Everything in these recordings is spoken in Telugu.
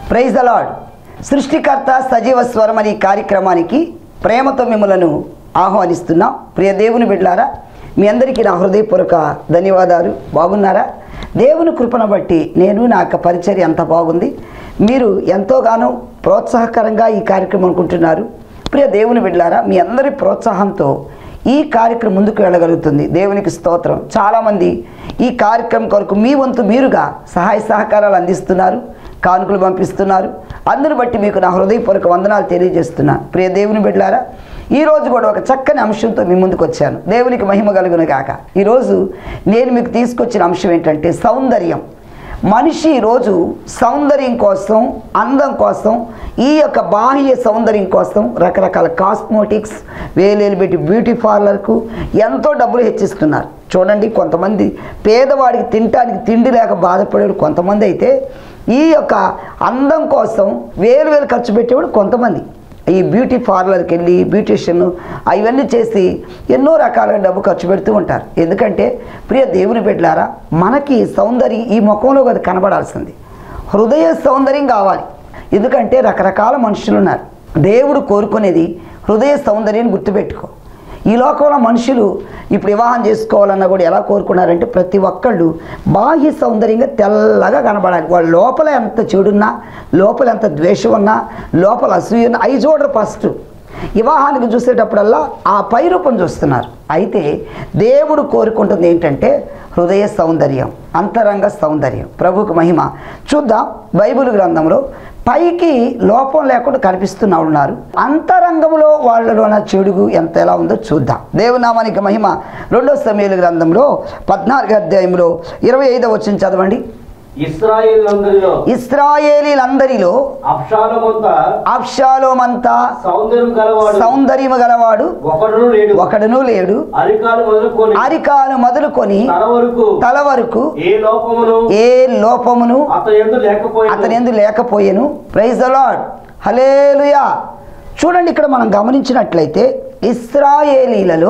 ప్రైజ్ ద లాడ్ సృష్టికర్త సజీవ స్వరం అనే ఈ కార్యక్రమానికి ప్రేమతో మిమ్మలను ఆహ్వానిస్తున్నాం ప్రియ దేవుని బిడ్డారా మీ అందరికీ నా హృదయపూర్వక ధన్యవాదాలు బాగున్నారా దేవుని కృపను బట్టి నేను నా యొక్క పరిచర్య ఎంత బాగుంది మీరు ఎంతోగానో ప్రోత్సాహకరంగా ఈ కార్యక్రమం అనుకుంటున్నారు ప్రియ దేవుని బిడ్డారా మీ అందరి ప్రోత్సాహంతో ఈ కార్యక్రమం ముందుకు వెళ్ళగలుగుతుంది దేవునికి స్తోత్రం చాలామంది ఈ కార్యక్రమం కొరకు మీ వంతు మీరుగా సహాయ సహకారాలు అందిస్తున్నారు కానుకలు పంపిస్తున్నారు అందును బట్టి మీకు నా హృదయపూర్వక వందనాలు తెలియజేస్తున్నాను ప్రియ దేవుని బిడ్డలారా ఈ రోజు కూడా ఒక చక్కని అంశంతో మీ ముందుకు వచ్చాను దేవునికి మహిమ కలుగును కాక ఈరోజు నేను మీకు తీసుకొచ్చిన అంశం ఏంటంటే సౌందర్యం మనిషి ఈరోజు సౌందర్యం కోసం అందం కోసం ఈ యొక్క బాహ్య సౌందర్యం కోసం రకరకాల కాస్మోటిక్స్ వేలేలు పెట్టి బ్యూటీ పార్లర్కు ఎంతో డబ్బులు హెచ్చిస్తున్నారు చూడండి కొంతమంది పేదవాడికి తినటానికి తిండి లేక బాధపడేవాడు కొంతమంది అయితే ఈ యొక్క అందం కోసం వేలు వేలు ఖర్చు పెట్టేవాడు కొంతమంది ఈ బ్యూటీ పార్లర్కి వెళ్ళి బ్యూటీషియన్ అవన్నీ చేసి ఎన్నో రకాల డబ్బు ఖర్చు పెడుతూ ఉంటారు ఎందుకంటే ప్రియ దేవుని బిడ్డలారా మనకి సౌందర్యం ఈ ముఖంలో అది కనబడాల్సింది హృదయ సౌందర్యం కావాలి ఎందుకంటే రకరకాల మనుషులు ఉన్నారు దేవుడు కోరుకునేది హృదయ సౌందర్యాన్ని గుర్తుపెట్టుకో ఈ లోకంలో మనుషులు ఇప్పుడు వివాహం చేసుకోవాలన్నా కూడా ఎలా కోరుకున్నారంటే ప్రతి ఒక్కళ్ళు బాహ్య సౌందర్యంగా తెల్లగా కనబడాలి వాళ్ళ లోపల ఎంత చెడున్నా లోపల ఎంత ద్వేషం ఉన్నా లోపల అసూయ ఉన్నా అవి చూడరు ఫస్ట్ వివాహానికి చూసేటప్పుడల్లా ఆ పై రూపం చూస్తున్నారు అయితే దేవుడు కోరుకుంటుంది ఏంటంటే హృదయ సౌందర్యం అంతరంగ సౌందర్యం ప్రభుకు మహిమ చూద్దాం బైబిల్ గ్రంథంలో పైకి లోపం లేకుండా కనిపిస్తున్నా ఉన్నారు అంతరంగంలో వాళ్ళలోన చెడుగు ఎంత ఎలా ఉందో చూద్దాం దేవునామానికి మహిమ రెండో సమయాల గ్రంథంలో పద్నాలుగు అధ్యాయంలో ఇరవై ఐదో వచ్చిన చదవండి ఇస్రాయేలందరిలో ఇస్రాయేలీలందరిలో అప్షాలమంతా అప్షాలోమంతా సౌందర్యం గలవాడు సౌందర్యము గలవాడు ఒకడును లేడు ఒకడును లేడు అరికాలు మొదలుకొని అరికాలు మొదలుకొని తల వరకు తల వరకు ఏ లోపమును ఏ లోపమును అతని ఎందు లేకపోయినా అతని ఎందు లేకపోయేను ప్రైజ్ ద లాడ్ హలేలుయా చూడండి ఇక్కడ మనం గమనించినట్లయితే ఇస్రాయేలీలలో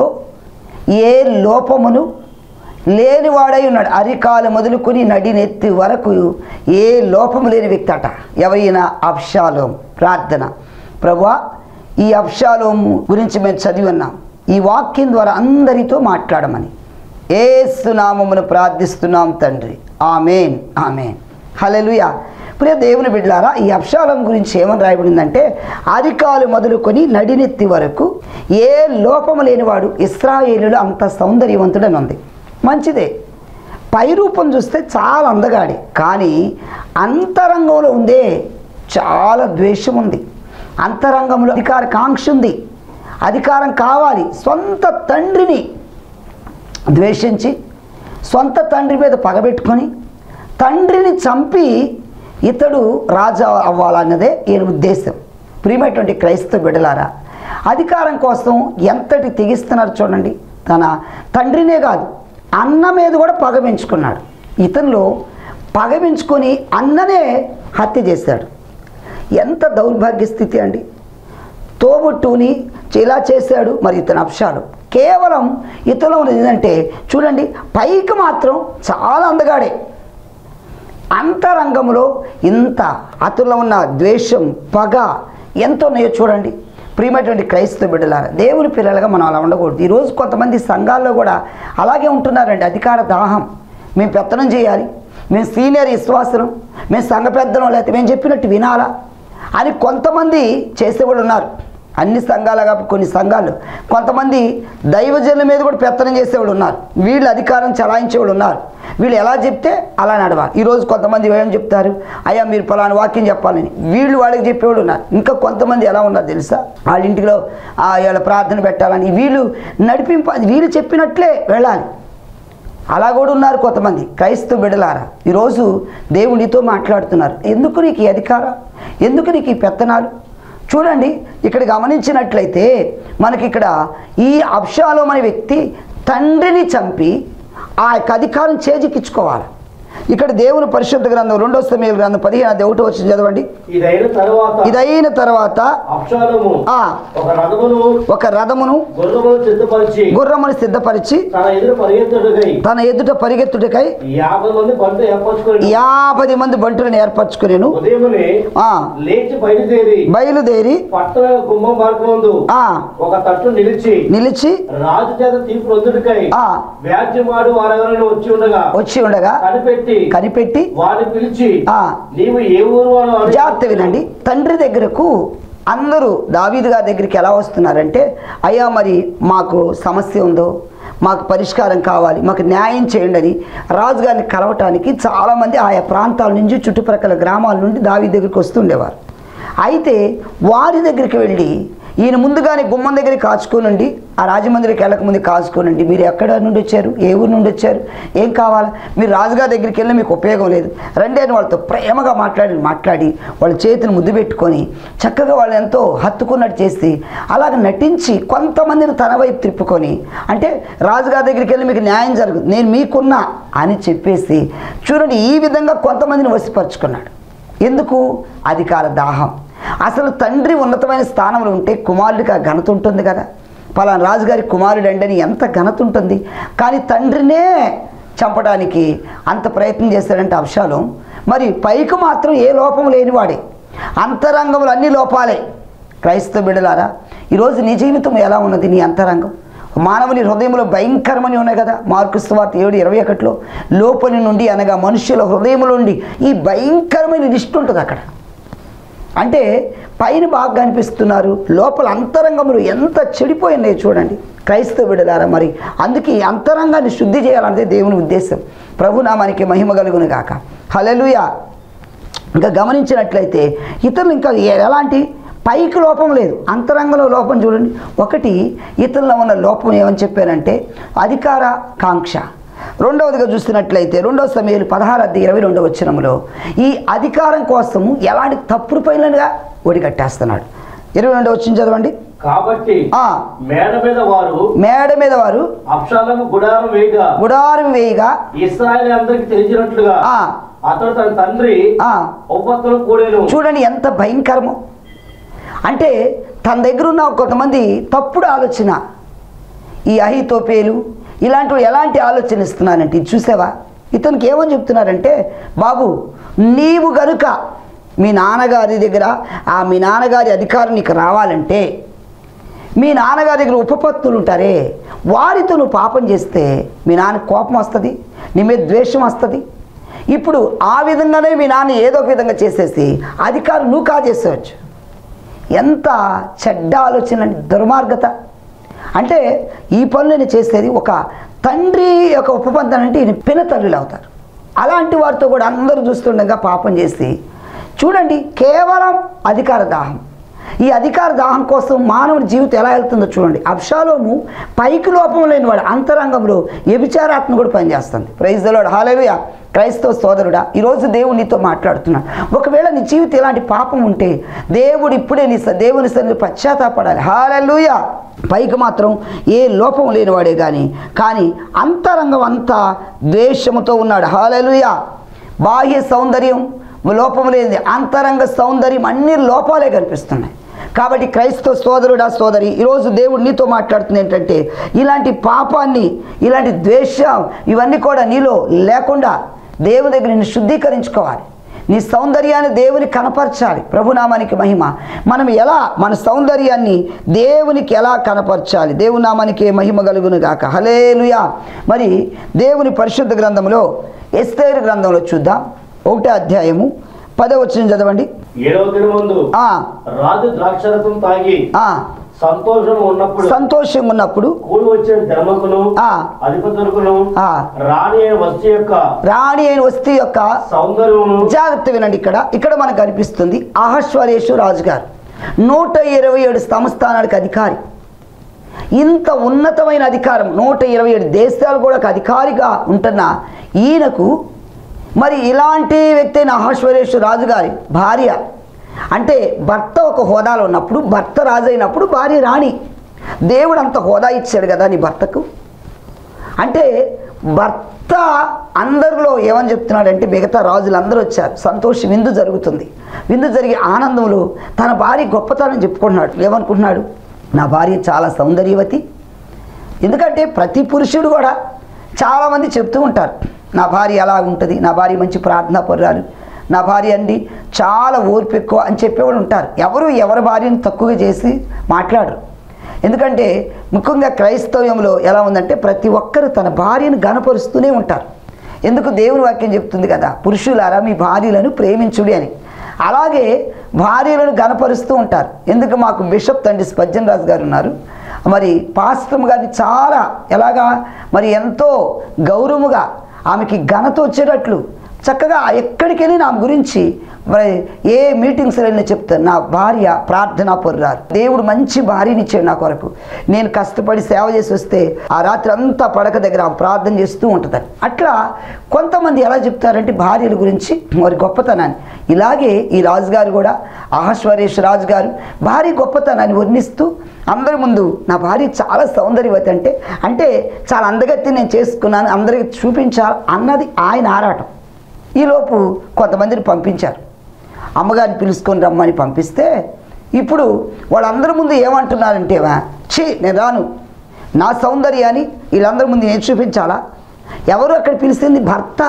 ఏ లోపమును లేనివాడై ఉన్నాడు అరికాలు మొదలుకొని నడినెత్తి వరకు ఏ లోపము లేని వ్యక్తి అట ఎవరైనా అప్షాలోం ప్రార్థన ప్రభా ఈ అప్షాలోము గురించి మేము చదివి ఉన్నాం ఈ వాక్యం ద్వారా అందరితో మాట్లాడమని ఏసునామమును ప్రార్థిస్తున్నాం తండ్రి ఆమెన్ ఆమెన్ హలెలుయా ప్రియ దేవుని బిడ్డలారా ఈ అప్షాలం గురించి ఏమని రాయబడిందంటే అరికాలు మొదలుకొని నడినెత్తి వరకు ఏ లోపము లేనివాడు ఇస్రాయేలులు అంత సౌందర్యవంతుడని ఉంది మంచిదే పై రూపం చూస్తే చాలా అందగాడి కానీ అంతరంగంలో ఉందే చాలా ద్వేషం ఉంది అంతరంగంలో అధికార కాంక్ష ఉంది అధికారం కావాలి సొంత తండ్రిని ద్వేషించి సొంత తండ్రి మీద పగబెట్టుకొని తండ్రిని చంపి ఇతడు రాజా అవ్వాలన్నదే ఈయన ఉద్దేశం ప్రియమైనటువంటి క్రైస్తవ బిడలారా అధికారం కోసం ఎంతటి తెగిస్తున్నారు చూడండి తన తండ్రినే కాదు అన్న మీద కూడా పగ పెంచుకున్నాడు ఇతనిలో పగ పెంచుకొని అన్ననే హత్య చేశాడు ఎంత దౌర్భాగ్య స్థితి అండి తోబుట్టుని ఇలా చేశాడు మరి ఇతను అప్షాలు కేవలం ఇతలో ఉన్నది ఏంటంటే చూడండి పైకి మాత్రం చాలా అందగాడే అంతరంగంలో ఇంత అతనిలో ఉన్న ద్వేషం పగ ఎంత ఉన్నాయో చూడండి ప్రియమైనటువంటి క్రైస్తవ బిడ్డలారా దేవుని పిల్లలుగా మనం అలా ఉండకూడదు ఈరోజు కొంతమంది సంఘాల్లో కూడా అలాగే ఉంటున్నారండి అధికార దాహం మేము పెత్తనం చేయాలి మేము సీనియర్ విశ్వాసం మేము సంఘ పెద్దలం లేకపోతే మేము చెప్పినట్టు వినాలా అని కొంతమంది చేసేవాళ్ళు ఉన్నారు అన్ని సంఘాలు కాబట్టి కొన్ని సంఘాలు కొంతమంది దైవజనుల మీద కూడా పెత్తనం చేసేవాళ్ళు ఉన్నారు వీళ్ళు అధికారం చలాయించేవాళ్ళు ఉన్నారు వీళ్ళు ఎలా చెప్తే అలా నడవాలి ఈరోజు కొంతమంది ఏం చెప్తారు అయ్యా మీరు పలానా వాక్యం చెప్పాలని వీళ్ళు వాళ్ళకి చెప్పేవాళ్ళు ఉన్నారు ఇంకా కొంతమంది ఎలా ఉన్నారు తెలుసా వాళ్ళ ఇంటిలో ఆ, వీళ్ళ ప్రార్థన పెట్టాలని వీళ్ళు నడిపింప వీళ్ళు చెప్పినట్లే వెళ్ళాలి అలా కూడా ఉన్నారు కొంతమంది క్రైస్తవ బిడలారా ఈరోజు దేవునితో మాట్లాడుతున్నారు ఎందుకు నీకు ఈ అధికారం ఎందుకు నీకు ఈ పెత్తనాలు చూడండి ఇక్కడ గమనించినట్లయితే మనకి ఇక్కడ ఈ అప్షాలో అనే వ్యక్తి తండ్రిని చంపి ఆ యొక్క అధికారం చేజిక్కించుకోవాలి ఇక్కడ దేవుని పరిశుద్ధ గ్రంథం రెండో సమయాల గ్రంథం పదిహేను అది ఒకటి వచ్చి చదవండి ఇదైన తరువాత ఇదైన తర్వాత అప్షాలోము ఆ ఒక రథమును ఒక రథమును గుర్రమును సిద్ధపరిచి గుర్రమును సిద్ధపరిచి తన ఎదురు పరిగెత్తుడుగై తన ఎదుట పరిగెత్తుడికై యాభై మంది బంటు ఏర్పరచుకొని యాభై మంది బంటులను ఏర్పరచుకునేను ఉదయమునే ఆ లేచి బయలుదేరి బయలుదేరి పట్టణ గుమ్మం మార్గమందు ఆ ఒక తట్టు నిలిచి నిలిచి రాజు చేత తీర్పు రొందుడికై ఆ వ్యాజ్యమాడు వారెవరైనా వచ్చి ఉండగా వచ్చి ఉండగా కనిపెట్టి కనిపెట్టి వారిని పిలిచి ఆ నీవు ఏ ఊరు వాడు అని జాగ్రత్త వినండి తండ్రి దగ్గరకు అందరూ దావీదు గారి దగ్గరికి ఎలా వస్తున్నారంటే అయ్యా మరి మాకు సమస్య ఉందో మాకు పరిష్కారం కావాలి మాకు న్యాయం చేయండి అని రాజుగారిని కలవటానికి చాలామంది ఆయా ప్రాంతాల నుంచి చుట్టుప్రక్కల గ్రామాల నుండి దావీ దగ్గరికి వస్తుండేవారు అయితే వారి దగ్గరికి వెళ్ళి ఈయన ముందుగానే గుమ్మం దగ్గరికి కాచుకోనండి ఆ రాజమందిరికి వెళ్ళక ముందు కాచుకోనండి మీరు ఎక్కడ నుండి వచ్చారు ఏ ఊరు నుండి వచ్చారు ఏం కావాలా మీరు రాజుగారి దగ్గరికి వెళ్ళి మీకు ఉపయోగం లేదు రండి అని వాళ్ళతో ప్రేమగా మాట్లాడి మాట్లాడి వాళ్ళ చేతిని ముద్దు పెట్టుకొని చక్కగా వాళ్ళు ఎంతో హత్తుకున్నట్టు చేసి అలాగ నటించి కొంతమందిని తన వైపు తిప్పుకొని అంటే రాజుగారి దగ్గరికి వెళ్ళి మీకు న్యాయం జరుగుతుంది నేను మీకున్నా అని చెప్పేసి చూడండి ఈ విధంగా కొంతమందిని వసిపరుచుకున్నాడు ఎందుకు అధికార దాహం అసలు తండ్రి ఉన్నతమైన స్థానంలో ఉంటే కుమారుడికి ఆ ఘనత ఉంటుంది కదా పలానా రాజుగారి కుమారుడు అండి అని ఎంత ఘనత ఉంటుంది కానీ తండ్రినే చంపడానికి అంత ప్రయత్నం చేస్తాడంటే అంశాలు మరి పైకి మాత్రం ఏ లోపం లేనివాడే అంతరంగంలో అన్ని లోపాలే క్రైస్తవ బిడ్డలారా ఈరోజు నీ జీవితం ఎలా ఉన్నది నీ అంతరంగం మానవుని హృదయంలో భయంకరమని ఉన్నాయి కదా మార్కు సువార్త ఏడు ఇరవై ఒకటిలో లోపలి నుండి అనగా మనుషుల హృదయంలో నుండి ఈ భయంకరమైన లిస్ట్ ఉంటుంది అక్కడ అంటే పైన బాగా కనిపిస్తున్నారు లోపల అంతరంగములు ఎంత చెడిపోయినాయి చూడండి క్రైస్తవ బిడ్డలారా మరి అందుకే ఈ అంతరంగాన్ని శుద్ధి చేయాలన్నదే దేవుని ఉద్దేశం ప్రభునామానికి మహిమ కలుగును గాక హలెలుయా ఇంకా గమనించినట్లయితే ఇతరులు ఇంకా ఏ- ఎలాంటి పైకి లోపం లేదు అంతరంగంలో లోపం చూడండి ఒకటి ఇతరులో ఉన్న లోపం ఏమని చెప్పారంటే అధికార కాంక్ష రెండవదిగా చూస్తున్నట్లయితే రెండవ సమయాలు పదహారు అద్దె ఇరవై రెండవ వచ్చినములో ఈ అధికారం కోసము ఎలాంటి తప్పుడు పనులుగా ఒడిగట్టేస్తున్నాడు ఇరవై రెండవ వచ్చిన చదవండి కాబట్టి ఆ, మేడ మీద వారు మేడ మీద వారు అప్షాలకు గుడారం వేయగా గుడారం వేయగా ఇస్రాయల్ అందరికి తెలిసినట్లుగా ఆ, అతడు తన తండ్రి ఆ, ఉపత్తులు కూడాను చూడండి ఎంత భయంకరమో అంటే తన దగ్గర ఉన్న కొంతమంది తప్పుడు ఆలోచన ఈ అహితోపేలు ఇలాంటివి ఎలాంటి ఆలోచన ఇస్తున్నారంటే ఇది చూసావా ఇతనికి ఏమని చెప్తున్నారంటే బాబు నీవు గనుక మీ నాన్నగారి దగ్గర ఆ మీ నాన్నగారి అధికారం నీకు రావాలంటే మీ నాన్నగారి దగ్గర ఉపపత్తులు ఉంటారే వారితో నువ్వు పాపం చేస్తే మీ నాన్న కోపం వస్తుంది నీ మీద ద్వేషం వస్తుంది ఇప్పుడు ఆ విధంగానే మీ నాన్న ఏదో ఒక విధంగా చేసేసి అధికారం నువ్వు కాజేసేవచ్చు ఎంత చెడ్డ ఆలోచన అండి, దుర్మార్గత అంటే ఈ పనులను చేసేది ఒక తండ్రి యొక్క ఉపపంతం అంటే ఈయన పిన తల్లులు అవుతారు అలాంటి వారితో కూడా అందరూ చూస్తుండగా పాపం చేసి చూడండి కేవలం అధికార దాహం ఈ అధికార దాహం కోసం మానవుడి జీవితం ఎలా వెళ్తుందో చూడండి అబ్షాలోము పైకి లోపం లేనివాడు అంతరంగంలో వ్యభిచారాత్మ కూడా పనిచేస్తుంది ప్రైజ్ దలోడు హాలేలుయా క్రైస్తవ సోదరుడా ఈరోజు దేవుడు నీతో మాట్లాడుతున్నాడు ఒకవేళ నీ జీవితం ఇలాంటి పాపం ఉంటే దేవుడు ఇప్పుడే నీ స- దేవుని సన్నిధి పశ్చాత్తాపడాలి హాలూయా పైకి మాత్రం ఏ లోపం లేనివాడే కానీ కానీ అంతరంగం అంతా ద్వేషముతో ఉన్నాడు హాలూయా బాహ్య సౌందర్యం లోపం లేనిది అంతరంగ సౌందర్యం అన్ని లోపాలే కనిపిస్తున్నాయి కాబట్టి క్రైస్తవ సోదరుడా సోదరి ఈరోజు దేవుడు నీతో మాట్లాడుతుంది ఏంటంటే ఇలాంటి పాపాన్ని ఇలాంటి ద్వేషం ఇవన్నీ కూడా నీలో లేకుండా దేవుని దగ్గర నిన్ను శుద్ధీకరించుకోవాలి నీ సౌందర్యాన్ని దేవుని కనపరచాలి ప్రభునామానికి మహిమ మనం ఎలా మన సౌందర్యాన్ని దేవునికి ఎలా కనపరచాలి దేవుని నామానికి మహిమ కలుగును గాక హలేలుయా మరి దేవుని పరిశుద్ధ గ్రంథంలో ఎస్తేరు గ్రంథంలో చూద్దాం ఒకటో అధ్యాయము పదవచనం చదవండి ఏడవ దిన ముందు ఆ, రాజు ద్రాక్షరసం తాగి ఆ, సంతోషం ఉన్నప్పుడు సంతోషంగా ఉన్నప్పుడు కూడి వచ్చిన ధర్మకును ఆ, అధిపతులకును ఆ, రాణి అయిన వస్తు యొక్క రాణి అయిన వస్తు యొక్క సౌందర్యమును జాగ్రత్త వినండి ఇక్కడ ఇక్కడ మనకు కనిపిస్తుంది అహశ్వరేషు రాజు గారు నూట ఇరవై ఏడు సంస్థానాలకు అధికారి ఇంత ఉన్నతమైన అధికారం నూట ఇరవై ఏడు దేశాలు కూడా ఒక అధికారిగా ఉంటున్న ఈయనకు మరి ఇలాంటి వ్యక్తి అయిన అహశ్వరేషు రాజు గారి భార్య అంటే భర్త ఒక హోదాలో ఉన్నప్పుడు భర్త రాజు అయినప్పుడు భార్య రాణి దేవుడు అంత హోదా ఇచ్చాడు కదా నీ భర్తకు అంటే భర్త అందరిలో ఏమని చెప్తున్నాడంటే మిగతా రాజులు అందరూ వచ్చారు సంతోష విందు జరుగుతుంది విందు జరిగే ఆనందంలో తన భార్య గొప్పతనం చెప్పుకుంటున్నాడు ఏమనుకుంటున్నాడు నా భార్య చాలా సౌందర్యవతి ఎందుకంటే ప్రతి పురుషుడు కూడా చాలామంది చెప్తూ ఉంటారు నా భార్య ఎలా ఉంటుంది నా భార్య మంచి ప్రార్థనా పరురాలు నా భార్య అండి చాలా ఓర్పు ఎక్కువ అని చెప్పేవాళ్ళు ఉంటారు ఎవరు ఎవరి భార్యను తక్కువగా చేసి మాట్లాడరు ఎందుకంటే ముఖ్యంగా క్రైస్తవ్యంలో ఎలా ఉందంటే ప్రతి ఒక్కరు తన భార్యను గనపరుస్తూనే ఉంటారు ఎందుకు దేవుని వాక్యం చెప్తుంది కదా పురుషులారా మీ భార్యలను ప్రేమించుడి అని అలాగే భార్యలను గనపరుస్తూ ఉంటారు ఎందుకు మాకు బిషప్ తండ్రి స్పజ్జన్ రాజు గారు ఉన్నారు మరి పాస్టమ్ గారిని చాలా ఎలాగా మరి ఎంతో గౌరవముగా ఆమెకి ఘనత వచ్చేటట్లు చక్కగా ఎక్కడికి వెళ్ళి నా గురించి మరి ఏ మీటింగ్స్ వెళ్ళినా చెప్తాను నా భార్య ప్రార్థనా పొర్రారు దేవుడు మంచి భార్యని ఇచ్చాడు నా కొరకు నేను కష్టపడి సేవ చేసి వస్తే ఆ రాత్రి అంతా పడక దగ్గర ఆమె ప్రార్థన చేస్తూ ఉంటుందని అట్లా కొంతమంది ఎలా చెప్తారంటే భార్యల గురించి మరి గొప్పతనాన్ని ఇలాగే ఈ రాజుగారు కూడా ఆహశ్వరేష్ రాజు గారు భార్య గొప్పతనాన్ని వర్ణిస్తూ అందరి ముందు నా భార్య చాలా సౌందర్యవతి అంటే అంటే చాలా అందగత్తి నేను చేసుకున్నాను అందరికి చూపించాలి అన్నది ఆయన ఆరాటం ఈలోపు కొంతమందిని పంపించారు అమ్మగారిని పిలుచుకొని రమ్మని పంపిస్తే ఇప్పుడు వాళ్ళందరి ముందు ఏమంటున్నారంటే "వా, ఛీ నేను రాను నా సౌందర్యాన్ని వీళ్ళందరి ముందు నేను చూపించాలా ఎవరు అక్కడ పిలిచింది భర్త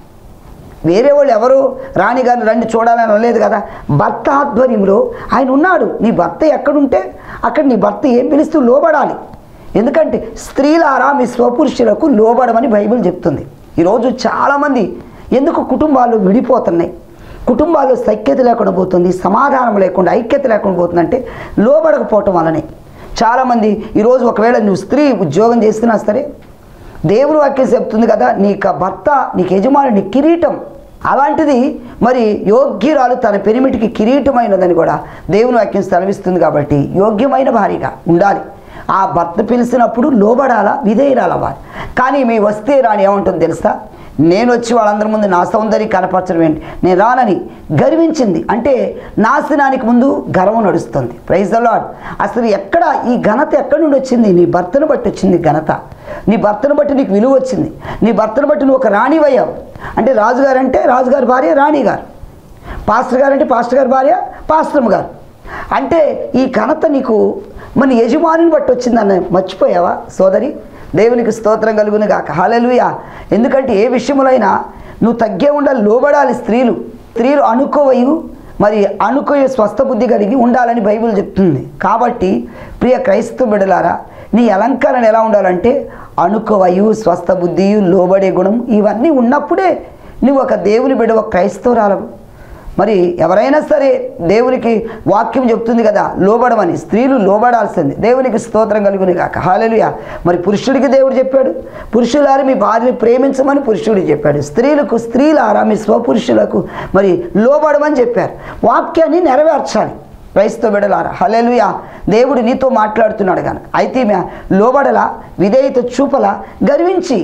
వేరే వాళ్ళు ఎవరు రాణి గారిని రండి చూడాలని అనలేదు కదా భర్త ఆధ్వర్యంలో ఆయన ఉన్నాడు నీ భర్త ఎక్కడుంటే అక్కడ నీ భర్త ఏం పిలుస్తూ లోబడాలి ఎందుకంటే స్త్రీలారా మీ స్వపురుషులకు లోబడమని బైబిల్ చెప్తుంది ఈరోజు చాలామంది ఎందుకు కుటుంబాలు విడిపోతున్నాయి కుటుంబాల్లో సఖ్యత లేకుండా పోతుంది సమాధానం లేకుండా ఐక్యత లేకుండా పోతుందంటే లోబడకపోవటం వల్లనే చాలామంది ఈరోజు ఒకవేళ నువ్వు స్త్రీ ఉద్యోగం చేస్తున్నా సరే దేవుని వాక్యం చెప్తుంది కదా నీకు ఆ భర్త నీకు యజమాని నీ కిరీటం అలాంటిది మరి యోగ్యురాలు తన పెరిమిటికి కిరీటమైనదని కూడా దేవుని వాక్యం సెలవిస్తుంది కాబట్టి యోగ్యమైన భార్యగా ఉండాలి ఆ భర్త పిలిచినప్పుడు లోబడాలా విధేయురాల వారు కానీ మీ వస్తే రాని ఏమంటుంది తెలుసా నేను వచ్చి వాళ్ళందరి ముందు నా సౌందర్యం కనపరచడం ఏంటి నేను రానని గర్వించింది అంటే నాశనానికి ముందు గర్వం నడుస్తుంది ప్రైజ్ లాడ్ అసలు ఎక్కడ ఈ ఘనత ఎక్కడి నుండి వచ్చింది నీ భర్తను బట్టి వచ్చింది ఘనత నీ భర్తను బట్టి నీకు విలువ వచ్చింది నీ భర్తను బట్టి నువ్వు ఒక రాణివయ్యావు అంటే రాజుగారు అంటే రాజుగారి భార్య రాణి గారు పాస్టర్ గారు అంటే పాస్టర్ గారి భార్య పాస్టమ్ గారు అంటే ఈ ఘనత నీకు మన యజమానిని బట్టి వచ్చిందని మర్చిపోయావా సోదరి దేవునికి స్తోత్రం కలుగును గాక హాలెలుయా ఎందుకంటే ఏ విషయములైనా నువ్వు తగ్గే ఉండాలి లోబడాలి స్త్రీలు స్త్రీలు అనుకోవయు మరి అనుకోయే స్వస్థ బుద్ధి కలిగి ఉండాలని బైబిల్ చెప్తుంది కాబట్టి ప్రియ క్రైస్తవ బిడలారా నీ అలంకరణ ఎలా ఉండాలంటే అనుకోవయు స్వస్థ బుద్ధియు లోబడే గుణం ఇవన్నీ ఉన్నప్పుడే నువ్వు ఒక దేవుని బిడ్డ ఒక క్రైస్తవురాలవు మరి ఎవరైనా సరే దేవునికి వాక్యం చెప్తుంది కదా లోబడమని స్త్రీలు లోబడాల్సింది దేవునికి స్తోత్రం కలుగుని కాక హాలెలుయా మరి పురుషుడికి దేవుడు చెప్పాడు పురుషులారా మీ భార్యని ప్రేమించమని పురుషుడికి చెప్పాడు స్త్రీలకు స్త్రీలారా మీ స్వపురుషులకు మరి లోబడమని చెప్పారు వాక్యాన్ని నెరవేర్చాలి క్రైస్తవ బిడలారా హలెలుయా దేవుడు నీతో మాట్లాడుతున్నాడు కనుక అయితే ఈమె లోబడల విధేయత చూపల గర్వించి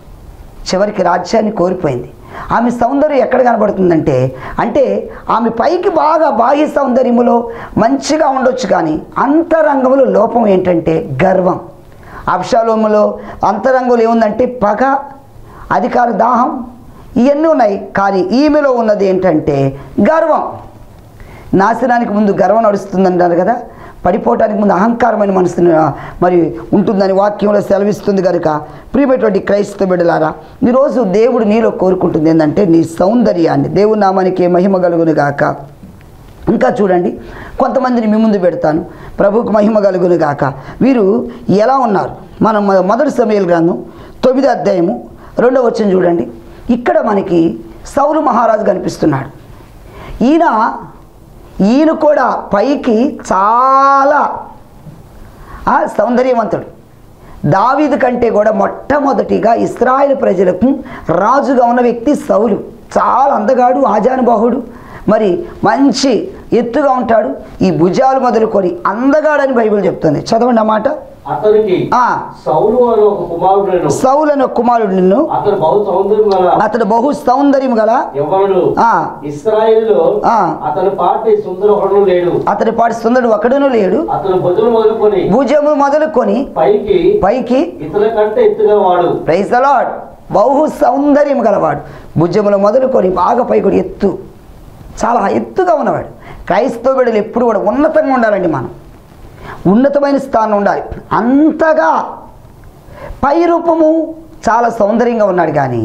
చివరికి రాజ్యాన్ని కోల్పోయింది ఆమె సౌందర్యం ఎక్కడ కనబడుతుందంటే అంటే ఆమె పైకి బాగా బాహ్య సౌందర్యములో మంచిగా ఉండొచ్చు కానీ అంతరంగంలో లోపం ఏంటంటే గర్వం అప్షాలోములో అంతరంగంలో ఏముందంటే పగ అధికార దాహం ఇవన్నీ ఉన్నాయి కానీ ఈమెలో ఉన్నది ఏంటంటే గర్వం నాశనానికి ముందు గర్వం నడుస్తుందంటారు కదా పడిపోవటానికి ముందు అహంకారమైన మనసుని ఆ, మరి ఉంటుందని వాక్యంలో సెలవిస్తుంది కనుక ప్రియమైనటువంటి క్రైస్తవ బిడ్డలారా ఈరోజు దేవుడు నీలో కోరుకుంటుంది ఏంటంటే నీ సౌందర్యాన్ని దేవుని నామానికి మహిమ కలుగును గాక ఇంకా చూడండి కొంతమందిని మీ ముందు పెడతాను ప్రభువుకు మహిమ కలుగును గాక వీరు ఎలా ఉన్నారు మనం మొ- మొదటి సమయాల గ్రంథం తొమ్మిది అధ్యాయము రెండవ వచ్చిన చూడండి ఇక్కడ మనకి సౌలు మహారాజు కనిపిస్తున్నాడు ఈయన ఈయన కూడా పైకి చాలా ఆ, సౌందర్యవంతుడు దావీదు కంటే కూడా మొట్టమొదటిగా ఇస్రాయేల్ ప్రజలకు రాజుగా ఉన్న వ్యక్తి సౌలు చాలా అందగాడు ఆజానుబాహుడు మరి మంచి ఎత్తుగా ఉంటాడు ఈ భుజాలు మొదలుకొని అందగాడని బైబిల్ చెప్తుంది చదవండి అన్నమాట అతనికి ఆ. సౌలు అనే ఒక కుమారుడు సౌలను కుమారుడు నిన్ను అతను బహు సౌందర్యం గల అతడు బహు సౌందర్యం గల యవ్వనుడు ఆ. ఇస్రాయేలులో ఆ. అతని పాటి సుందర ఒకడు లేడు అతడి పాటి సుందరుడు ఒకడును లేడు అతను బదులు మొదలుకొని భుజము మొదలుకొని పైకి పైకి ఇతర కంటే ఎత్తుగా వాడు ప్రైజ్ ద లార్డ్ బహు సౌందర్యం గలవాడు భుజములు మొదలుకొని బాగా పైకొని ఎత్తు చాలా ఎత్తుగా ఉన్నవాడు క్రైస్తవ బిడ్డలు ఎప్పుడు కూడా ఉన్నతంగా ఉండాలండి మనం ఉన్నతమైన స్థానం ఉండాలి అంతగా పై రూపము చాలా సౌందర్యంగా ఉన్నాడు కానీ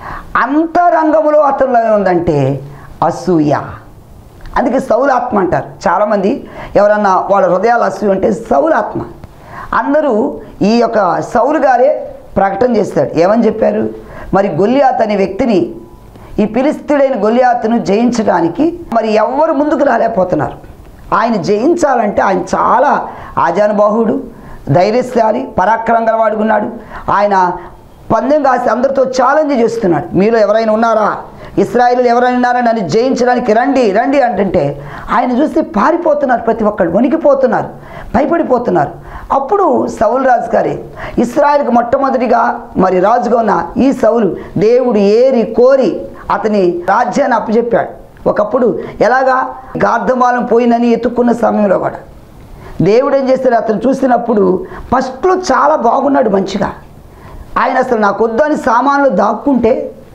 అంతరంగములో అతనిలో ఉందంటే అసూయ అందుకే సౌలాత్మ అంటారు చాలామంది ఎవరన్నా వాళ్ళ హృదయాలు అసూయ అంటే సౌలాత్మ అందరూ ఈ యొక్క సౌలు గారే ప్రకటన చేస్తాడు ఏమని చెప్పారు మరి గొల్లియాత్ అనే వ్యక్తిని ఈ పిలిస్తుడైన గొల్లియాతును జయించడానికి మరి ఎవ్వరు ముందుకు రాలేకపోతున్నారు ఆయన జయించాలంటే ఆయన చాలా ఆజానుబాహుడు ధైర్యశాలి పరాక్రమం గలవాడుకున్నాడు ఆయన పందెం కాసి అందరితో ఛాలెంజ్ చేస్తున్నాడు మీలో ఎవరైనా ఉన్నారా ఇస్రాయిల్ ఎవరైనా ఉన్నారా నన్ను జయించడానికి రండి రండి అంటుంటే ఆయన చూసి పారిపోతున్నారు ప్రతి ఒక్కళ్ళు వణికిపోతున్నారు భయపడిపోతున్నారు అప్పుడు సౌలు రాజు గారి ఇస్రాయిల్కి మొట్టమొదటిగా మరి రాజుగా ఉన్న ఈ సౌలు దేవుడు ఏరి కోరి అతని రాజ్యాన్ని అప్పచెప్పాడు ఒకప్పుడు ఎలాగా గార్ధమాలం పోయిందని ఎత్తుక్కున్న సమయంలో కూడా దేవుడు ఏం చేస్తాడు అతను చూసినప్పుడు ఫస్ట్లో చాలా బాగున్నాడు మంచిగా ఆయన అసలు నాకు వద్దు అని సామాన్లు దాక్కుంటే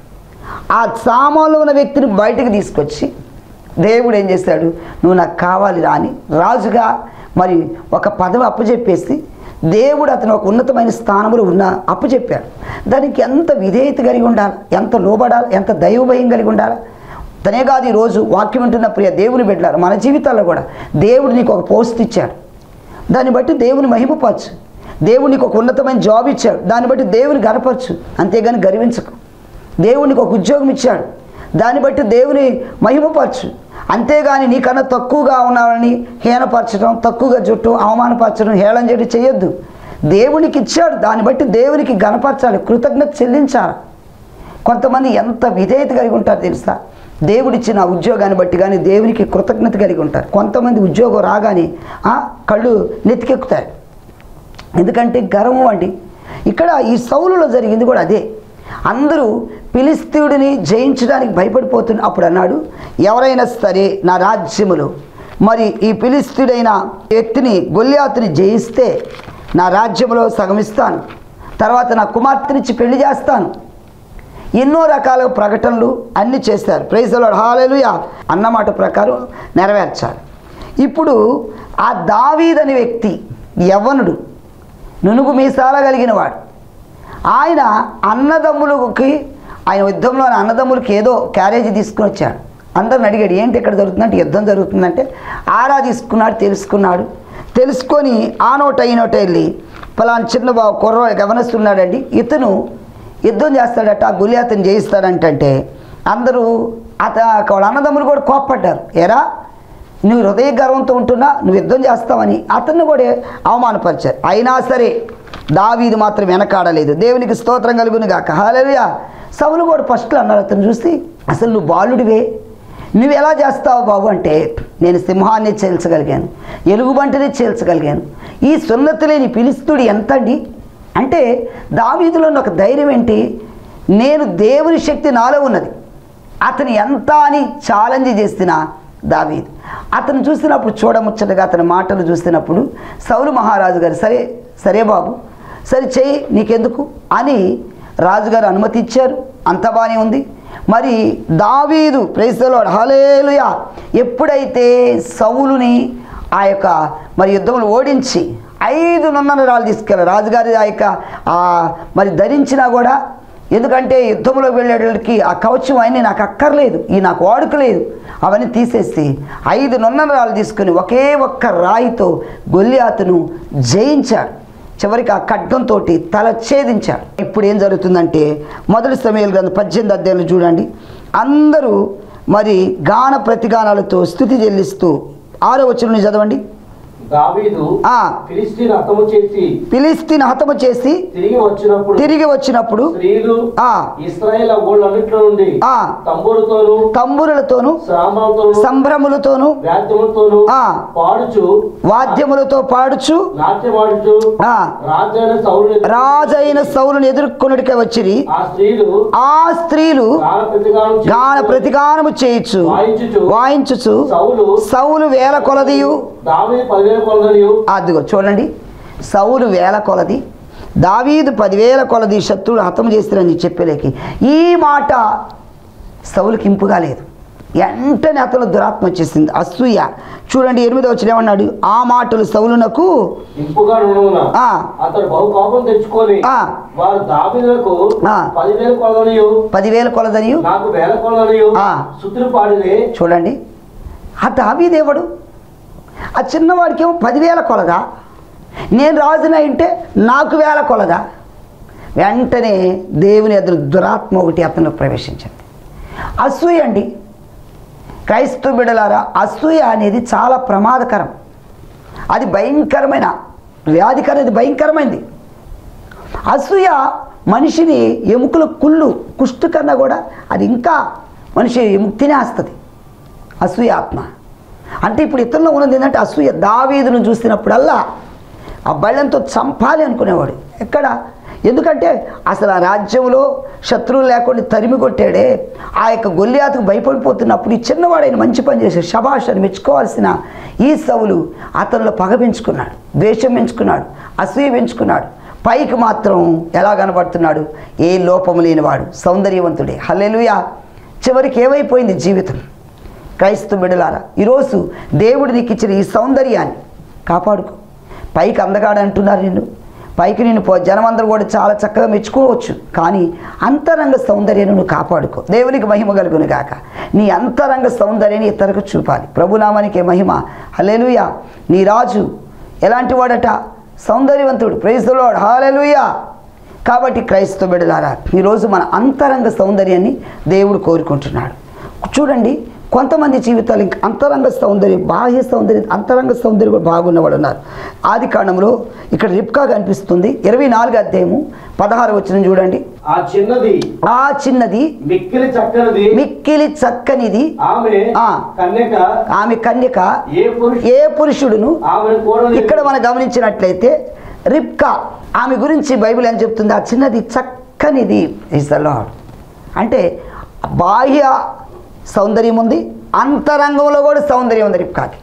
ఆ సామాన్లో ఉన్న వ్యక్తిని బయటకు తీసుకొచ్చి దేవుడు ఏం చేశాడు నువ్వు నాకు కావాలి రా అని రాజుగా మరి ఒక పదవి అప్పచెప్పేసి దేవుడు అతను ఒక ఉన్నతమైన స్థానంలో ఉన్న అప్పచెప్పాడు దానికి ఎంత విధేయత కలిగి ఉండాలి ఎంత లోబడాలి ఎంత దైవభయం కలిగి ఉండాలి తనే కాదు ఈరోజు వాక్యం వింటున్న ప్రియ దేవుని బిడ్డలారు మన జీవితాల్లో కూడా దేవుడు నీకు ఒక పోస్ట్ ఇచ్చాడు దాన్ని బట్టి దేవుని మహిమపరచు దేవుడు నీకు ఒక ఉన్నతమైన జాబ్ ఇచ్చాడు దాన్ని బట్టి దేవుని గనపరచు అంతేగాని గర్వించకు దేవునికి ఒక ఉద్యోగం ఇచ్చాడు దాన్ని బట్టి దేవుని మహిమపరచు అంతేగాని నీకన్నా తక్కువగా ఉన్నావని హీనపరచడం తక్కువగా జుట్టు అవమానపరచడం హేళన చేయడం చేయొద్దు దేవునికి ఇచ్చాడు దాన్ని బట్టి దేవునికి గనపరచాలి కృతజ్ఞత చెల్లించాలి కొంతమంది ఎంత విధేయత కలిగి ఉంటారు తెలుసా దేవుడిచ్చిన ఉద్యోగాన్ని బట్టి కానీ దేవునికి కృతజ్ఞత కలిగి ఉంటారు కొంతమంది ఉద్యోగం రాగానే ఆ, కళ్ళు నెత్తికెక్కుతాయి ఎందుకంటే గర్వం అండి ఇక్కడ ఈ సౌలులో జరిగింది కూడా అదే అందరూ పిలిస్తీయుడిని జయించడానికి భయపడిపోతున్న అప్పుడు అన్నాడు ఎవరైనా సరే నా రాజ్యములో మరి ఈ పిలిస్తీయుడైన వ్యక్తిని గొల్లియాతుని జయిస్తే నా రాజ్యంలో సగమిస్తాను తర్వాత నా కుమార్తెనిచ్చి పెళ్లి చేస్తాను ఎన్నో రకాల ప్రకటనలు అన్నీ చేస్తారు ప్రైజలో హాలేలుయా అన్నమాట ప్రకారం నెరవేర్చాలి ఇప్పుడు ఆ దావీద్ అనే వ్యక్తి యవ్వనుడు నునుగు మీసాల కలిగిన వాడు ఆయన అన్నదమ్ములకి ఆయన యుద్ధంలో ఆయన అన్నదమ్ములకి ఏదో క్యారేజీ తీసుకుని వచ్చాడు అందరిని అడిగాడు ఏంటి ఇక్కడ జరుగుతుందంటే యుద్ధం జరుగుతుందంటే ఆరా తీసుకున్నాడు తెలుసుకున్నాడు తెలుసుకొని ఆ నోట ఈ నోట వెళ్ళి పలానా చిన్న బాబు కుర్ర గమనిస్తున్నాడండి ఇతను యుద్ధం చేస్తాడట ఆ గులి అతను జయిస్తాడంటే అందరూ అత వాళ్ళ అన్నదమ్ములు కూడా కోప్పడ్డారు ఎరా నువ్వు హృదయ గర్వంతో ఉంటున్నా నువ్వు యుద్ధం చేస్తావని అతన్ని కూడా అవమానపరిచారు అయినా సరే దావీదు మాత్రం వెనకాడలేదు దేవునికి స్తోత్రం కలుగును గాక హాలేలుయా సవులు కూడా ఫస్ట్లో అన్నారు అతను చూసి అసలు నువ్వు బాలుడివే నువ్వు ఎలా చేస్తావు బాబు అంటే నేను సింహాన్ని చేల్చగలిగాను ఎలుగుబంటిని చేల్చగలిగాను ఈ సున్నతి లేని పిలుస్తుడు ఎంతండి అంటే దావీదులో ఉన్న ఒక ధైర్యం ఏంటి నేను దేవుని శక్తి నాలో ఉన్నది అతను ఎంత అని ఛాలెంజ్ చేసిన దావీద్ అతను చూసినప్పుడు చూడముచ్చటగా అతని మాటలు చూసినప్పుడు సౌలు మహారాజు గారు సరే సరే బాబు సరే చెయ్యి నీకెందుకు అని రాజుగారు అనుమతి ఇచ్చారు అంత బాగానే ఉంది మరి దావీదు ప్రైసలో హలేలుయా ఎప్పుడైతే సౌలుని ఆ యొక్క మరి యుద్ధములు ఓడించి ఐదు నున్నరాలు తీసుకెళ్ళారు రాజుగారి ఆ యొక్క ఆ మరి ధరించినా కూడా ఎందుకంటే యుద్ధంలో వెళ్ళేటోళ్ళకి ఆ కవచం అన్నీ నాకు అక్కర్లేదు ఈ నాకు వాడుకలేదు అవన్నీ తీసేసి ఐదు నున్నరాలు తీసుకుని ఒకే ఒక్క రాయితో గొల్లియాతును జయించాడు చివరికి ఆ ఖడ్గంతో తల ఛేదించాడు ఇప్పుడు ఏం జరుగుతుందంటే మొదటి సమయాలు గ్రంథం పద్దెనిమిది అధ్యాయులు చూడండి అందరూ మరి గాన ప్రతిగానాలతో స్థుతి చెల్లిస్తూ ఆరో వచనం చదవండి దావీదు ఆ ఫిలిస్తీన్ హతము చేసి ఫిలిస్తీన్ హతము చేసి తిరిగి వచ్చినప్పుడు తిరిగి వచ్చినప్పుడు స్త్రీలు ఆ ఇస్రాయేల్ ఊళ్ళన్నింటిలో నుండి ఆ తంబులతోను తంబురులతోనూ శ్రామాలతోను సంభ్రములతోనూ వాద్యములతోను ఆ పాడుచు వాద్యములతో పాడుచు నాట్యమాడుచు ఆ రాజైన సౌలు రాజైన సౌలుని ఎదుర్కొనుడికే వచ్చిరి ఆ స్త్రీలు ఆ స్త్రీలు గాన ప్రతిగానం చేస్తూ గాన ప్రతిగానము చేయుచు వాయించుచు వాయించుచు సౌలు సౌలు వేల కొలదియు దావీదు పదివేల కొలదనియు అదిగో చూడండి సౌలు వేల కొలది దావీదు పదివేల కొలది శత్రువులు హతం చేస్తారని చెప్పలేకి ఈ మాట సౌలుకి ఇంపుగా లేదు వెంటనే అతను దురాత్మ వచ్చేసింది అసూయ చూడండి ఎనిమిదో వచ్చిన ఏమన్నాడు ఆ మాటలు సౌలునకు ఇంపుగా నుండున ఆ, అతడు బహు కోపం తెచ్చుకొని ఆ. వారు దావీదులకు ఆ. పదివేల కొలదనియు పదివేల కొలదనియు నాకు వేల కొలదనియు ఆ. సుతులు పాడినే చూడండి ఆ దావీదేవుడు ఆ చిన్నవాడికేమో పదివేల కొలదా నేను రాజున అంటే నాకు వేల కొలదా వెంటనే దేవుని ఎదురు దురాత్మ ఒకటి అతను ప్రవేశించింది అసూయ అండి క్రైస్తవ బిడలారా అసూయ అనేది చాలా ప్రమాదకరం అది భయంకరమైన వ్యాధికరం ఇది భయంకరమైనది అసూయ మనిషిని ఎముకల కుళ్ళు కుష్టు కన్నా కూడా అది ఇంకా మనిషి ఎముక్తినే వస్తుంది అసూయ ఆత్మ అంటే ఇప్పుడు ఇతరులో ఉన్నది ఏంటంటే అసూయ దావీదును చూసినప్పుడల్లా ఆ బళ్ళంతో చంపాలి అనుకునేవాడు ఎక్కడ ఎందుకంటే అసలు ఆ రాజ్యంలో శత్రువులు లేకుండా తరిమి కొట్టాడే ఆ యొక్క గొల్లియాతకు భయపడిపోతున్నప్పుడు ఈ చిన్నవాడైన మంచి పని చేసే శభాష్ అని మెచ్చుకోవాల్సిన ఈ సవులు అతనిలో పగ పెంచుకున్నాడు ద్వేషం పెంచుకున్నాడు అసూయ పెంచుకున్నాడు పైకి మాత్రం ఎలా కనబడుతున్నాడు ఏ లోపము లేనివాడు సౌందర్యవంతుడే హల్లెలూయా చివరికి ఏమైపోయింది జీవితం క్రైస్తవ బిడలారా ఈరోజు దేవుడు నీకు ఇచ్చిన ఈ సౌందర్యాన్ని కాపాడుకో పైకి అందగాడు అంటున్నారు నిన్ను పైకి నిన్ను పో జనమందరూ కూడా చాలా చక్కగా మెచ్చుకోవచ్చు కానీ అంతరంగ సౌందర్యాన్ని నువ్వు కాపాడుకో దేవునికి మహిమ కలుగును గాక నీ అంతరంగ సౌందర్యాన్ని ఇతరులకు చూపాలి ప్రభునామానికి మహిమ హల్లెలూయా నీ రాజు ఎలాంటి వాడట సౌందర్యవంతుడు ప్రైజ్లోడ్ హాలెలుయా కాబట్టి క్రైస్తవ బిడలారా ఈరోజు మన అంతరంగ సౌందర్యాన్ని దేవుడు కోరుకుంటున్నాడు చూడండి కొంతమంది జీవితాలు ఇంక అంతరంగ సౌందర్యం బాహ్య సౌందర్యం అంతరంగ సౌందర్యం కూడా బాగున్నవాడు ఉన్నారు ఆది కాండంలో ఇక్కడ రిప్కా కనిపిస్తుంది ఇరవై నాలుగు అధ్యాయము పదహారు వచ్చిన చూడండి ఆ చిన్నది ఆ చిన్నది మిక్కిలి చక్కనిది మిక్కిలి చక్కనిది ఆమె ఆ. కన్యక ఆమె కన్యక ఏ పురుషు ఏ పురుషుడును ఆమెను కూడా ఇక్కడ మనం గమనించినట్లయితే రిప్కా ఆమె గురించి బైబిల్ ఏం చెప్తుంది ఆ చిన్నది చక్కనిది ఇస్ ద లాడ్ అంటే బాహ్య సౌందర్యం ఉంది అంతరంగంలో కూడా సౌందర్యం ఉంది రిప్కాకి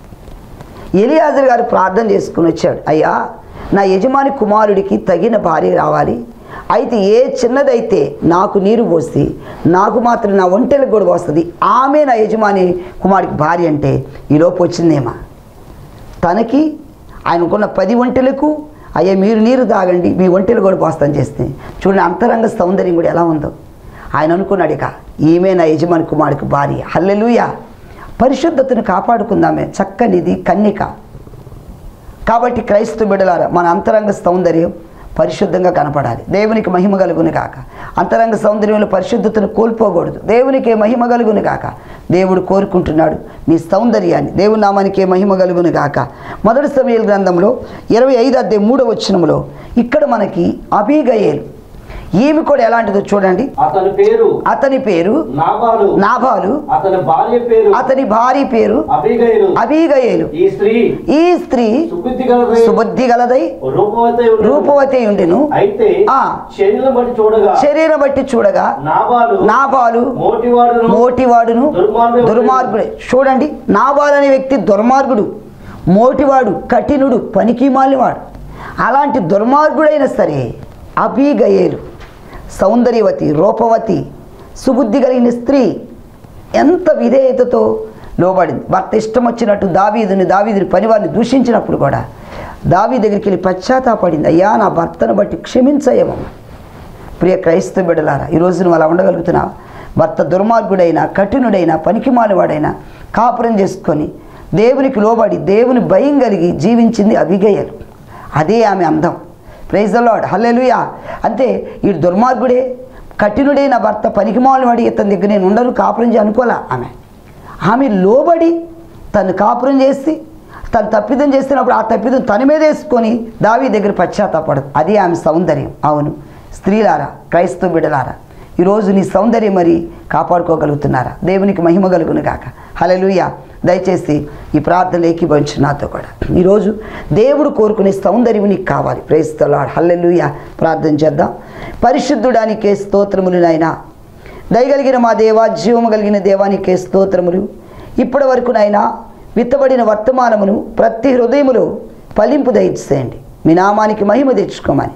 ఎలియాజర్ గారు ప్రార్థన చేసుకుని వచ్చాడు అయ్యా నా యజమాని కుమారుడికి తగిన భార్య రావాలి అయితే ఏ చిన్నదైతే నాకు నీరు పోసి నాకు మాత్రం నా ఒంటెలకు కూడా వస్తుంది ఆమె నా యజమాని కుమారుడికి భార్య అంటే ఈలోపు వచ్చిందేమా తనకి ఆయనకున్న పది ఒంటెలకు అయ్యా మీరు నీరు తాగండి మీ ఒంటెలు కూడా పోస్తాను చేస్తే చూడండి అంతరంగ సౌందర్యం కూడా ఎలా ఉందో ఆయన అనుకున్నాడు ఇక ఈమె నా యజమాని కుమారుడికి భార్య హల్లెలూయా పరిశుద్ధతను కాపాడుకుందామే చక్కనిది కన్నిక కాబట్టి క్రైస్తవ బిడ్డలారా మన అంతరంగ సౌందర్యం పరిశుద్ధంగా కనపడాలి దేవునికి మహిమ కలుగును కాక అంతరంగ సౌందర్యంలో పరిశుద్ధతను కోల్పోకూడదు దేవునికే మహిమ కలుగును కాక దేవుడు కోరుకుంటున్నాడు నీ సౌందర్యాన్ని దేవుని నామానికే మహిమ కలుగును కాక మొదటి సమయాల గ్రంథంలో ఇరవై ఐదు అద్దె మూడో వచ్చినములో ఇక్కడ మనకి అబీగయేలు ఈమె కూడా ఎలాంటిదో చూడండి అతని పేరు అతని పేరు నాబాలు నాభాలు అతని భార్య పేరు అతని భార్య పేరు అబిగైలు అబీగయేలు ఈ స్త్రీ ఈ స్త్రీ సుబుద్ధి గలదై సుబుద్ధి గలదై రూపవతి ఉండెను. రూపవతి ఉండెను అయితే ఆ. శరీరం బట్టి చూడగా శరీరం బట్టి చూడగా నాబాలు నాబాలు మోటివాడును మోటివాడును దుర్మార్గుడు. దుర్మార్గుడే చూడండి నాబాలు అనే వ్యక్తి దుర్మార్గుడు మోటివాడు కఠినుడు పనికి మాలివాడు అలాంటి దుర్మార్గుడైనా సరే అభిగయేలు సౌందర్యవతి రూపవతి సుబుద్ధి కలిగిన స్త్రీ ఎంత విధేయతతో లోబడింది భర్త ఇష్టం వచ్చినట్టు దావీదుని దావీదుని పనివారిని దూషించినప్పుడు కూడా దావీ దగ్గరికి వెళ్ళి పశ్చాత్తాపడింది అయ్యా నా భర్తను బట్టి క్షమించయేమమ్మా ప్రియ క్రైస్తవ బిడ్డలారా ఈరోజు నువ్వు అలా ఉండగలుగుతున్నావు భర్త దుర్మార్గుడైనా కఠినుడైనా పనికిమాలివాడైనా కాపురం చేసుకొని దేవునికి లోబడి దేవుని భయం కలిగి జీవించింది అభిగయలు అదే ఆమె అందం ప్రైజ్ లాడ్ హల్లెలూయా అంతే ఈ దుర్మార్గుడే కఠినుడైన భర్త పనికిమాలివాడి ఇతని దగ్గర నేను ఉండను కాపురం చేయ అనుకోలే ఆమె ఆమె లోబడి తను కాపురం చేసి తను తప్పిదం చేస్తున్నప్పుడు ఆ తప్పిదం తన మీద వేసుకొని దావి దగ్గర పశ్చాత్తాపడదు అది ఆమె సౌందర్యం అవును స్త్రీలారా క్రైస్తవ బిడ్డలారా ఈరోజు నీ సౌందర్యం మరి కాపాడుకోగలుగుతున్నారా దేవునికి మహిమ కలుగును గాక హల్లెలూయా దయచేసి ఈ ప్రార్థన ఏకీభవించు నాతో కూడా ఈరోజు దేవుడు కోరుకునే సౌందర్యం నీకు కావాలి ప్రేస్తలాడు హల్లెలూయా ప్రార్థన చేద్దాం పరిశుద్ధుడానికే స్తోత్రములు నాయనా దయగలిగిన మా దేవా జీవము కలిగిన దేవానికే స్తోత్రములు ఇప్పటి వరకు నాయనా విత్తబడిన వర్తమానమును ప్రతి హృదయములో ఫలింపు దయచేయండి మీ నామానికి మహిమ తెచ్చుకోమని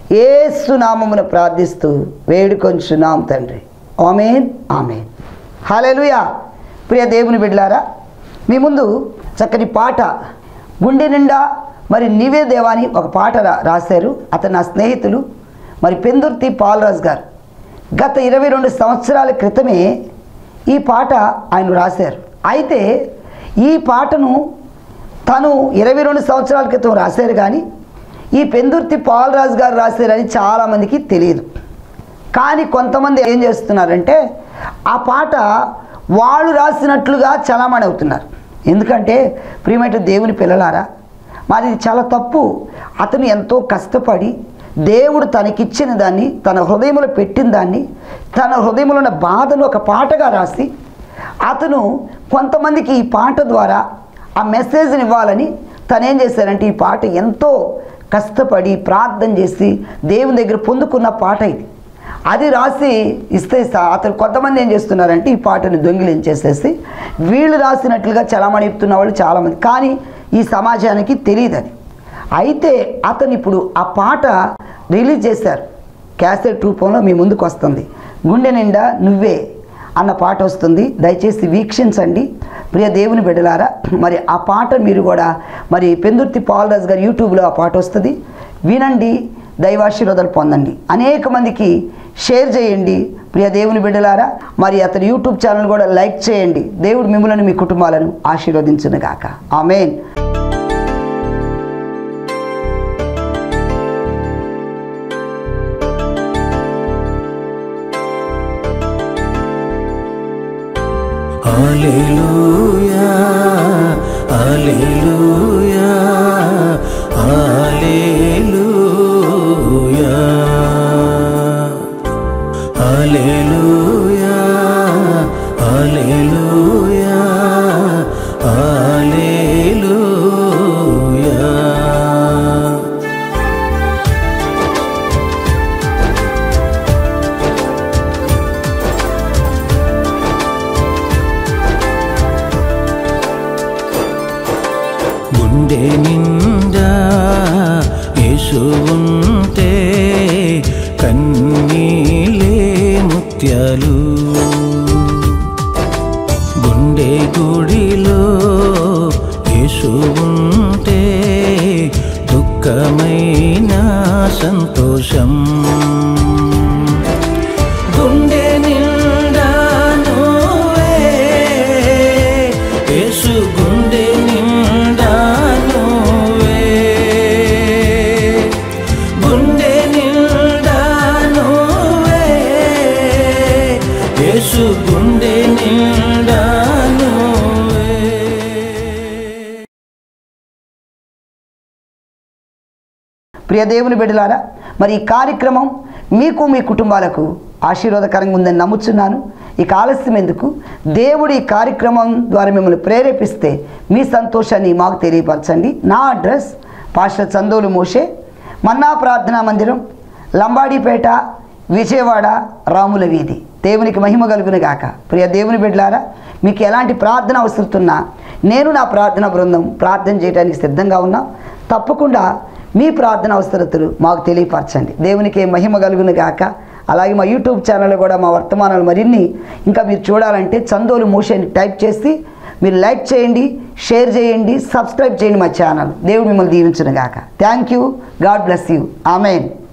ఏసునామమున ప్రార్థిస్తూ వేడుకొంచున్నాం తండ్రి ఆమెన్ ఆమెన్ హల్లెలూయా ప్రియ దేవుని బిడ్డలారా మీ ముందు చక్కని పాట గుండె నిండా మరి నీవే దేవాని ఒక పాట రా రాశారు అతను నా స్నేహితులు మరి పెందుర్తి పాలరాజు గారు గత ఇరవై రెండు సంవత్సరాల క్రితమే ఈ పాట ఆయన రాశారు అయితే ఈ పాటను తను ఇరవై రెండు సంవత్సరాల క్రితం రాశారు కానీ ఈ పెందుర్తి పాలరాజు గారు రాశారని చాలామందికి తెలియదు కానీ కొంతమంది ఏం చేస్తున్నారంటే ఆ పాట వాళ్ళు రాసినట్లుగా చలామణి అవుతున్నారు ఎందుకంటే ప్రియమైన దేవుని పిల్లలారా మరి ఇది చాలా తప్పు అతను ఎంతో కష్టపడి దేవుడు తనకిచ్చిన దాన్ని తన హృదయంలో పెట్టిన దాన్ని తన హృదయంలో ఉన్న బాధను ఒక పాటగా రాసి అతను కొంతమందికి ఈ పాట ద్వారా ఆ మెసేజ్ని ఇవ్వాలని తను ఏం చేశారంటే ఈ పాట ఎంతో కష్టపడి ప్రార్థన చేసి దేవుని దగ్గర పొందుకున్న పాట ఇది అది రాసి ఇస్తే సా- అతను కొంతమంది ఏం చేస్తున్నారంటే ఈ పాటను దొంగిలించేసేసి వీళ్ళు రాసినట్లుగా చలామణి చెప్తున్న వాళ్ళు చాలామంది కానీ ఈ సమాజానికి తెలియదు అది అయితే అతను ఇప్పుడు ఆ పాట రిలీజ్ చేశారు క్యాసెట్ రూపంలో మీ ముందుకు వస్తుంది గుండె నిండా నువ్వే అన్న పాట వస్తుంది దయచేసి వీక్షించండి ప్రియ దేవుని బిడ్డలారా మరి ఆ పాట మీరు కూడా మరి పెందుర్తి పాలరాజు గారి యూట్యూబ్లో ఆ పాట వస్తుంది వినండి దైవాశీర్వాదాలు పొందండి అనేక మందికి షేర్ చేయండి ప్రియ దేవుని బిడ్డలారా మరి అతని యూట్యూబ్ ఛానల్ కూడా లైక్ చేయండి దేవుడు మిమ్మల్ని మీ కుటుంబాలను ఆశీర్వదించునుగాక ఆమెన్ హల్లెలూయా హల్లెలూయా హల్లెలూయా హల్లెలూయా హల్లెలూయా హల్లెలూయా గుండె నిండా యేసు ఉంటే కన్నీలే ముత్యాలు గుండె గుడిలో యేసు ఉంటే దుఃఖమైన సంతోషం గుండె నిండా నువ్వే యేసు గుండె నిండా నువ్వే గుండె నిండా నువ్వే యేసు గుండె నిండా నువ్వే ప్రియ దేవుని బిడ్డలారా మరి ఈ కార్యక్రమం మీకు మీ కుటుంబాలకు ఆశీర్వాదకరంగా ఉందని నమ్ముచున్నాను ఇక ఆలస్యం ఎందుకు దేవుడు ఈ కార్యక్రమం ద్వారా మిమ్మల్ని ప్రేరేపిస్తే మీ సంతోషాన్ని మాకు తెలియపరచండి నా అడ్రస్ పాస్టర్ చందోలు మోషే మన్నా ప్రార్థనా మందిరం లంబాడీపేట విజయవాడ రాముల వీధి దేవునికి మహిమ కలుగును గాక ప్రియ దేవుని బిడ్డలారా మీకు ఎలాంటి ప్రార్థన అవసరతున్నా నేను నా ప్రార్థన బృందం ప్రార్థన చేయడానికి సిద్ధంగా ఉన్నా తప్పకుండా మీ ప్రార్థన అవసరతలు మాకు తెలియపరచండి దేవునికి మహిమ కలుగును గాక అలాగే మా యూట్యూబ్ ఛానల్లో కూడా మా వర్తమానాలు మరిన్ని ఇంకా మీరు చూడాలంటే చందోలు మోషన్ టైప్ చేసి మీరు లైక్ చేయండి షేర్ చేయండి సబ్స్క్రైబ్ చేయండి మా ఛానల్ దేవుడు మిమ్మల్ని దీవించును గాక thank you God bless you amen